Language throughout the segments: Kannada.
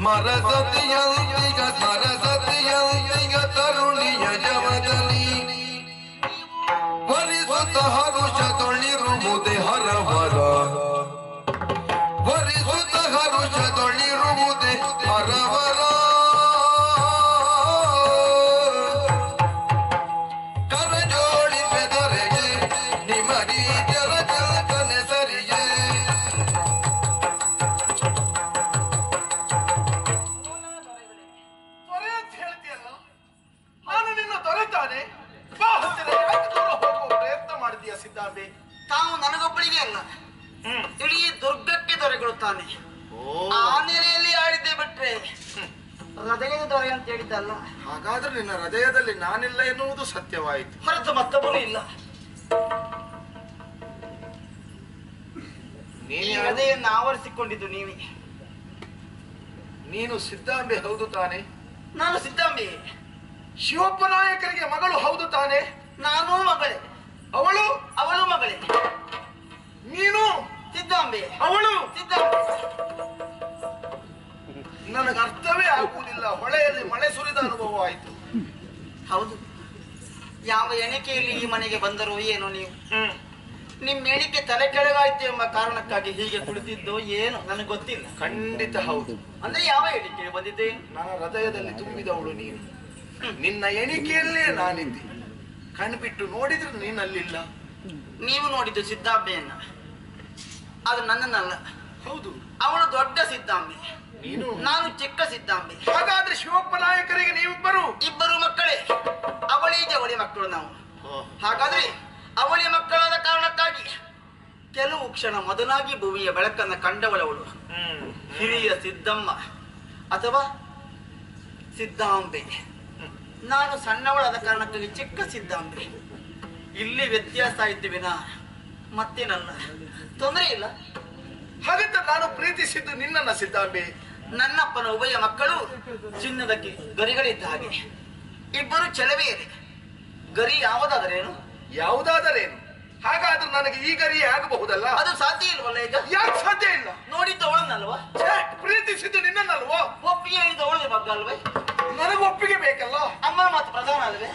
ಸ್ಮರಸತಿಯಂತಿಗ ಸ್ಮರಸತಿಯಂತಿಗ ತರುಣಿಯ ಜವದಲ್ಲಿ ವರಿಸುತ್ತ ಹರುಷ ತೊಳಿರುವುದೇ ಹರವರ ವರಿಸುತ್ತ ಹರುಷ ತೊಳಿರುವುದೇ ಹರವರ ಕರಜೋಡಿ ಬೆದರೆಗೆ ನಿಮರಿ ಜಲ ಜಲಕನೆ ಸರಿಯೇ ದೊರೆ ಅಂತ ಹೇಳ್ತೀಯಲ್ಲ ನಾನು ನಿನ್ನ ದೊರೆತಾನೆ ಬಾ ಹತ್ತಿರ ಯಾಕೆ ದೂರ ಹೋಗುವ ಪ್ರಯತ್ನ ಮಾಡ್ತೀಯ ಸಿದ್ದಾಂಬೆ ತಾವು ನನಗೊಬ್ಬಳಿಗೆ ಅಲ್ಲ ಇಡೀ ದುರ್ಗಕ್ಕೆ ದೊರೆಗೊಳ್ತಾನೆ ಆ ನೆಲೆಯಲ್ಲಿ ಆಡಿದ್ದೆ ಬಿಟ್ರೆ ಹೃದಯದ ದೊರೆ ಅಂತ ಹೇಳಿದ್ದಲ್ಲ ಹಾಗಾದ್ರೆ ನಿನ್ನ ಹೃದಯದಲ್ಲಿ ನಾನಿಲ್ಲ ಎನ್ನುವುದು ಸತ್ಯವಾಯಿತು ಹೊರತು ಮತ್ತೊಬ್ಬರು ಇಲ್ಲ ಈ ನೀನು ಹೃದಯವನ್ನು ಆವರಿಸಿಕೊಂಡಿದ್ದು ನೀವೇ ನೀನು ಸಿದ್ದಾಂಬೆ ಹೌದು ತಾನೆ ನಾನು ಸಿದ್ದಾಂಬೆ ಶಿವಪ್ಪ ನಾಯಕರಿಗೆ ಮಗಳು ಹೌದು ತಾನೆ ನಾನು ಮಗಳೇ ಅವಳು ಅವಳು ಮಗಳೇ ನೀನು ಸಿದ್ದಾಂಬೆ ಅವಳು ಸಿದ್ದಾಂಬೆ ನನಗೆ ಅರ್ಥವೇ ಆಗುವುದಿಲ್ಲ ಹೊಳೆಯಲ್ಲಿ ಮಳೆ ಸುರಿದ ಅನುಭವ ಆಯಿತು ಹೌದು ಯಾವ ಎಣಿಕೆಯಲ್ಲಿ ಈ ಮನೆಗೆ ಬಂದರೂ ಏನೋ ನೀವು ನಿಮ್ಮ ಎಣಿಕೆ ತಲೆ ಕೆಳಗಾಯ್ತು ಎಂಬ ಕಾರಣಕ್ಕಾಗಿ ಹೀಗೆ ಕುಳಿತಿದ್ದೋ ಏನು ನನಗೆ ಗೊತ್ತಿಲ್ಲ ಖಂಡಿತ ಹೌದು ಅಂದ್ರೆ ಯಾವ ಎಣಿಕೆ ಬಂದಿದ್ದೆ ನನ್ನ ಹೃದಯದಲ್ಲಿ ತುಂಬಿದವಳು ನೀನು ನಿನ್ನ ಎಣಿಕೆಯಲ್ಲೇ ನಾನಿದ್ದೆ ಕಣ್ಬಿಟ್ಟು ನೋಡಿದ್ರೆ ನೀನಲ್ಲಿಲ್ಲ ನೀವು ನೋಡಿದ್ದು ಸಿದ್ದಾಂಬೆಯನ್ನ ಅದು ನನ್ನನ್ನಲ್ಲ ಹೌದು ಅವಳು ದೊಡ್ಡ ಸಿದ್ದಾಂಬೆ ನೀನು ನಾನು ಚಿಕ್ಕ ಸಿದ್ದಾಂಬೆ ಹಾಗಾದ್ರೆ ಶಿವಪ್ಪ ನಾಯಕರಿಗೆ ನೀವಿಬ್ಬರು ಇಬ್ಬರು ಮಕ್ಕಳೇ ಅವಳಿಗೆ ಅವಳಿ ಮಕ್ಕಳು ನಾವು ಹಾಗಾದ್ರೆ ಅವಳಿ ಮಕ್ಕಳಾದ ಕಾರಣಕ್ಕಾಗಿ ಕೆಲವು ಕ್ಷಣ ಮೊದಲಾಗಿ ಭೂಮಿಯ ಬೆಳಕನ್ನು ಕಂಡವಳವಳು ಹಿರಿಯ ಸಿದ್ದಮ್ಮ ಅಥವಾ ಸಿದ್ದಾಂಬೆ ನಾನು ಸಣ್ಣವಳಾದ ಕಾರಣಕ್ಕಾಗಿ ಚಿಕ್ಕ ಸಿದ್ದಾಂಬೆ ಇಲ್ಲಿ ವ್ಯತ್ಯಾಸ ಆಯ್ತು ವಿನ ಮತ್ತೇನಲ್ಲ ತೊಂದರೆ ಇಲ್ಲ ಹಾಗಂತ ನಾನು ಪ್ರೀತಿಸಿದ್ದು ನಿನ್ನನ್ನ ಸಿದ್ದಾಂಬೆ ನನ್ನಪ್ಪನ ಉಭಯ ಮಕ್ಕಳು ಚಿನ್ನದಕ್ಕೆ ಗರಿಗಳಿದ್ದ ಹಾಗೆ ಇಬ್ಬರು ಚೆಲುವೆಯರೇ ಗರಿ ಯಾವುದಾದರೇನು ಯಾವುದಾದರೇನು ಹಾಗಾದ್ರೆ ನನಗೆ ಈ ಗರಿಯೇ ಆಗಬಹುದಲ್ಲ ಅದು ಸಾಧ್ಯ ಇಲ್ವಲ್ಲ ಈಗ ಯಾಕೆ ಸಾಧ್ಯ ಇಲ್ಲ ನೋಡಿದ್ದು ಅವಳನ್ನಲ್ವಾ ಛೇ, ಪ್ರೀತಿಸಿದ್ದು ನಿನ್ನನ್ನಲ್ವೋ ಒಪ್ಪಿಗೆ ಹೇಳಿದ ಅವಳಿಗೆ ಮಗ್ಗ ಅಲ್ವೇ ನನಗೆ ಒಪ್ಪಿಗೆ ಬೇಕಲ್ಲ ಅಮ್ಮ ಮತ್ತು ಪ್ರಧಾನ ಅಲ್ವೇ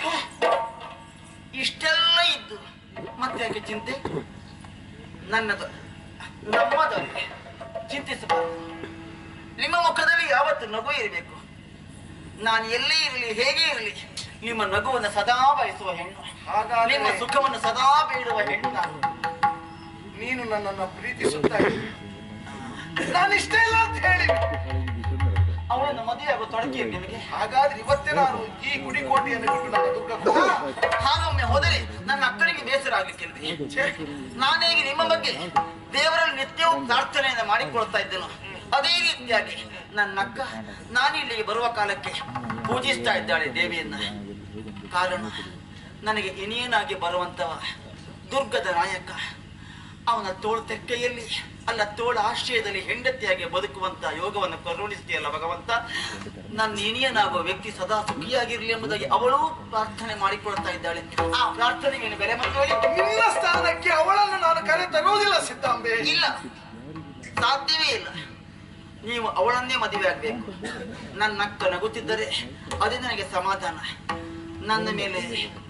ಇಷ್ಟೆಲ್ಲ ಇದ್ದು ಮತ್ತೆ ಯಾಕೆ ಚಿಂತೆ ನನ್ನದು ನಮ್ಮದೊಂದೇ ಚಿಂತಿಸಬಾರದು ನಿಮ್ಮ ಮುಖದಲ್ಲಿ ಯಾವತ್ತು ನಗು ಇರಬೇಕು ನಾನು ಎಲ್ಲೇ ಇರಲಿ ಹೇಗೆ ಇರಲಿ ನಿಮ್ಮ ನಗುವನ್ನು ಸದಾ ಬಯಸುವ ಹೆಣ್ಣು ಹಾಗಾದ್ರೆ ನಿಮ್ಮ ಸುಖವನ್ನು ಸದಾ ಬೇಡುವ ಹೆಣ್ಣು ನಾನು ನೀನು ನನ್ನನ್ನ ಪ್ರೀತಿಸುತ್ತಾ ಇದ್ದೀಯ. ನಾನು ಇಷ್ಟ ಇಲ್ಲ ಅಂತ ಹೇಳಿ ಅವಳನ್ನು ಮದುವೆ ಆಗೋ ತೊಡಗಿ ನಿಮಗೆ ಹಾಗಾದ್ರೆ ಇವತ್ತೇ ನಾನು ಈ ಗುಡಿಕೋಟೆಯನ್ನು ಬಿಟ್ಟು ನನ್ನ ದುರ್ಗಕ್ಕೆ ಹೋಗುವುದು. ಹಾಗೊಮ್ಮೆ ಹೋದರೆ ನನ್ನ ಅಕ್ಕನಿಗೆ ಬೇಸರ ಆಗ್ಲಿಕ್ಕಿಲ್ವೇ ಛೇ, ನಾನೇಗೆ ನಿಮ್ಮ ಬಗ್ಗೆ ದೇವರಲ್ಲಿ ನಿತ್ಯವೂ ಪ್ರಾರ್ಥನೆಯನ್ನು ಮಾಡಿಕೊಳ್ತಾ ಇದ್ದೆನು ಅದೇ ರೀತಿಯಾಗಿ ನನ್ನ ಅಕ್ಕ ನಾನು ಇಲ್ಲಿಗೆ ಬರುವ ಕಾಲಕ್ಕೆ ಪೂಜಿಸ್ತಾ ಇದ್ದಾಳೆ ದೇವಿಯನ್ನ ಕಾರಣ ನನಗೆ ಇನಿಯನಾಗಿ ಬರುವಂತವ ದುರ್ಗದ ನಾಯಕ ಅವನ ತೋಳು ತೆಕ್ಕೆಯಲ್ಲಿ ಅಲ್ಲ ತೋಳ ಆಶ್ರಯದಲ್ಲಿ ಹೆಂಡತಿಯಾಗಿ ಬದುಕುವಂತ ಯೋಗವನ್ನು ಕರುಣಿಸ್ತೀಯಲ್ಲ ಭಗವಂತ ನನ್ನ ಇನಿಯನಾಗುವ ವ್ಯಕ್ತಿ ಸದಾ ಸುಖಿಯಾಗಿರ್ಲಿ ಎಂಬುದಾಗಿ ಅವಳು ಪ್ರಾರ್ಥನೆ ಮಾಡಿಕೊಳ್ತಾ ಇದ್ದಾಳೆ ಆ ಪ್ರಾರ್ಥನೆಗೆ ಏನು ಬೆಲೆ ಮತ್ತು ಹೇಳಿ ನಿನ್ನ ಸ್ಥಾನಕ್ಕೆ ಅವಳನ್ನು ನಾನು ಕರೆ ತರುವುದಿಲ್ಲ ಸಿದ್ದಾಂಬೆ ಇಲ್ಲ ಸಾಧ್ಯವೇ ಇಲ್ಲ ನೀವು ಅವಳನ್ನೇ ಮದುವೆ ಆಗ್ಬೇಕು ನನ್ನ ಅಕ್ಕ ನಗುತ್ತಿದ್ದರೆ ಅದೇ ನನಗೆ ಸಮಾಧಾನ ನನ್ನ ಮೇಲೆ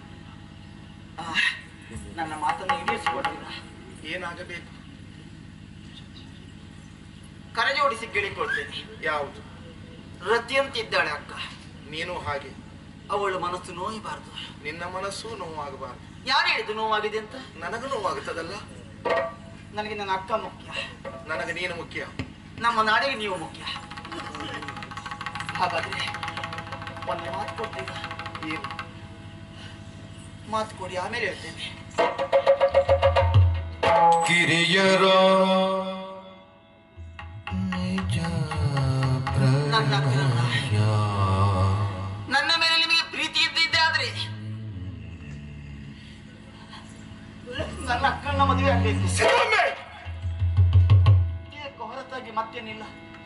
ಆ, ನನ್ನ ಮಾತನ್ನು ಈಡೇರಿಸಿಕೊಟ್ಟಿಲ್ಲ ಏನಾಗಬೇಕು ಕರಜೋಡಿಸಿ ಕೇಳಿಕೊಳ್ತೇನೆ ಯಾವುದು ರತಿಯಂತಿದ್ದಾಳೆ ಅಕ್ಕ ನೀನು ಹಾಗೆ ಅವಳು ಮನಸ್ಸು ನೋಯಬಾರದು ನಿನ್ನ ಮನಸ್ಸು ನೋವಾಗಬಾರದು ಯಾರು ಹೇಳಿದ್ದು ನೋವಾಗಿದೆ ಅಂತ ನನಗೂ ನೋವಾಗುತ್ತದಲ್ಲ ನನಗೆ ನನ್ನ ಅಕ್ಕ ಮುಖ್ಯ ನನಗೆ ನೀನು ಮುಖ್ಯ ನಮ್ಮ ನಾಡಿಗೆ ನೀವು ಮುಖ್ಯ ಹಾಗಾದ್ರೆ ಒಂದು ಮಾತು ಕೊಡ್ತೀರಾ ಏನು ಮಾತು ಕೊಡಿ ಆಮೇಲೆ ಹೇಳ್ತೇನೆ ಕಿರಿಯರ ನಿಜ ನನ್ನ ಅಕ್ಕನನ್ನ ಪ್ರಣಯ ನನ್ನ ಮೇಲೆ ನಿಮಗೆ ಪ್ರೀತಿ ಇದ್ದಿದ್ದೆ ಆದ್ರೆ ನನ್ನ ಅಕ್ಕನ ಮದುವೆ ಆಗ್ಬೇಕು ಸಿದ್ದಾಂಬೆ ಇದಕ್ಕೆ ಹೊರತಾಗಿ ಮತ್ತೇನಿಲ್ಲ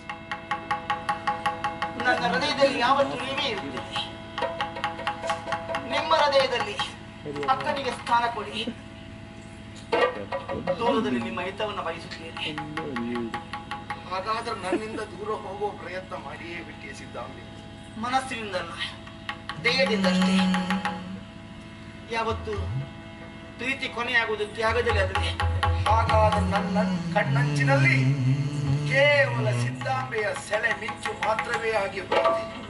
ನನ್ನ ಹೃದಯದಲ್ಲಿ ಯಾವತ್ತೂ ನೀವೇ ಇರುತ್ತೀರಿ ನಿಮ್ಮ ಹೃದಯದಲ್ಲಿ ಅಕ್ಕನಿಗೆ ಸ್ಥಾನ ಕೊಡಿ ದೂರದಲ್ಲಿ ನಿಮ್ಮ ಹಿತವನ್ನು ಬಯಸುತ್ತೇನೆ ಹಾಗಾದ್ರೆ ನನ್ನಿಂದ ದೂರ ಹೋಗೋ ಪ್ರಯತ್ನ ಮಾಡಿಯೇ ಬಿಟ್ಟಿಯೇ ಸಿದ್ಧಾಂಬಿ ಮನಸ್ಸಿನಿಂದಲ್ಲ ದೇಹದಿಂದಷ್ಟೇ ಯಾವತ್ತು ಪ್ರೀತಿ ಕೊನೆಯಾಗುವುದು ತ್ಯಾಗದಲ್ಲಿ ಅಲ್ಲದೆ ಹಾಗಾದ್ರೆ ನನ್ನ ಕಣ್ಣಂಚಿನಲ್ಲಿ ಕೇವಲ ಸಿದ್ಧಾಂಬೆಯ ಸೆಳೆ ಮಿಂಚು ಮಾತ್ರವೇ ಆಗಿ ಹೋಗಿದೆ